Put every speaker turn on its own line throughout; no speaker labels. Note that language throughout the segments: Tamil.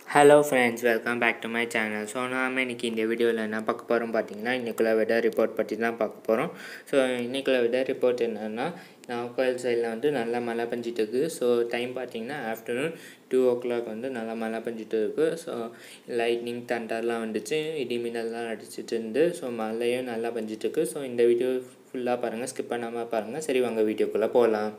hello friends welcome back to my channel so நாம இன்றைக்கி இந்த வீடியோவில் என்ன பார்க்க போகிறோம் பார்த்தீங்கன்னா இன்றைக்குள்ள வெதர் ரிப்போர்ட் பற்றி தான் பார்க்க போகிறோம் ஸோ இன்றைக்குள்ள வெதர் ரிப்போர்ட் என்னென்னா நாகர்கோயில் சைடில் வந்து நல்லா மழை பெஞ்சிட்டு இருக்குது ஸோ டைம் பார்த்தீங்கன்னா ஆஃப்டர்நூன் டூ ஓ கிளாக் வந்து நல்லா மழை பெஞ்சிட்டு இருக்குது ஸோ லைட்னிங் தண்டர்லாம் வந்துச்சு இடி மின்னல்லாம் அடிச்சிட்டு இருந்து ஸோ மழையும் நல்லா பெஞ்சிட்டு இருக்கு ஸோ இந்த வீடியோ ஃபுல்லாக பாருங்கள் ஸ்கிப் பண்ணாமல் பாருங்கள் சரி வாங்க வீடியோக்குள்ளே போகலாம்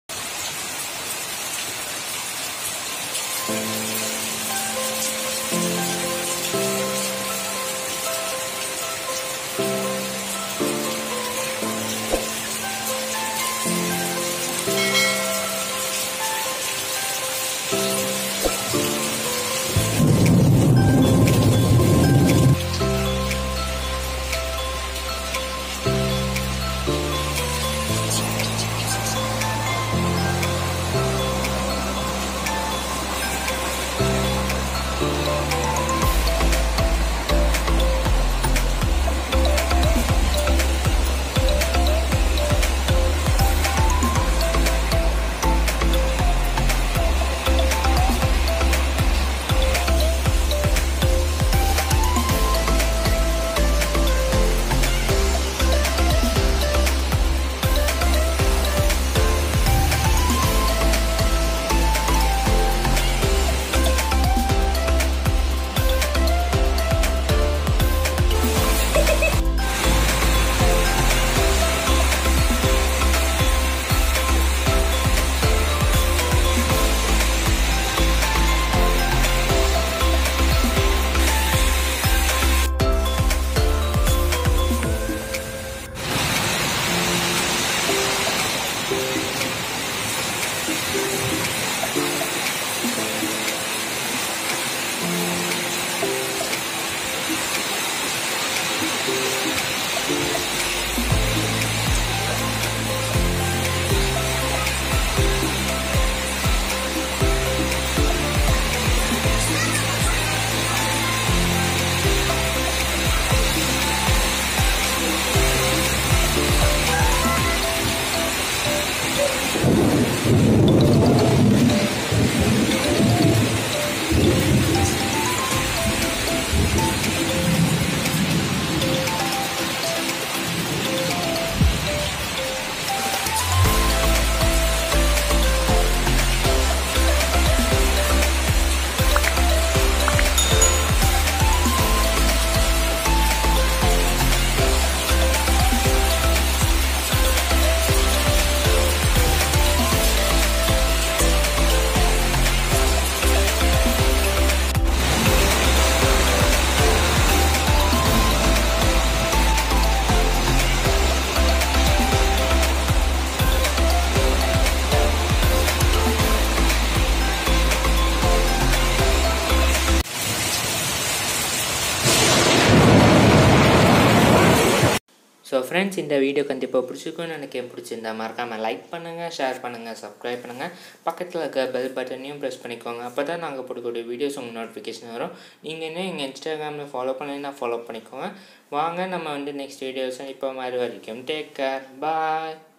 ஸோ ஃப்ரெண்ட்ஸ் இந்த வீடியோ கண்டிப்பாக பிடிச்சிருக்கும்னு எனக்கு பிடிச்சிருந்தா மறக்காமல் லைக் பண்ணுங்கள் ஷேர் பண்ணுங்கள் சப்ஸ்கிரைப் பண்ணுங்கள் பக்கத்தில் இருக்க பெல் பட்டனையும் ப்ரெஸ் பண்ணிக்கோங்க அப்போ தான் நாங்கள் போடக்கூடிய வீடியோஸ் உங்களுக்கு நோட்டிஃபிகேஷன் வரும் நீங்கள் இன்னும் எங்கள் இன்ஸ்டாகிராமில் ஃபாலோ பண்ணலைன்னா ஃபாலோ பண்ணிக்கோங்க வாங்க நம்ம வந்து நெக்ஸ்ட் வீடியோஸ் இப்போ மாதிரி வரைக்கும் டேக் கேர் பாய்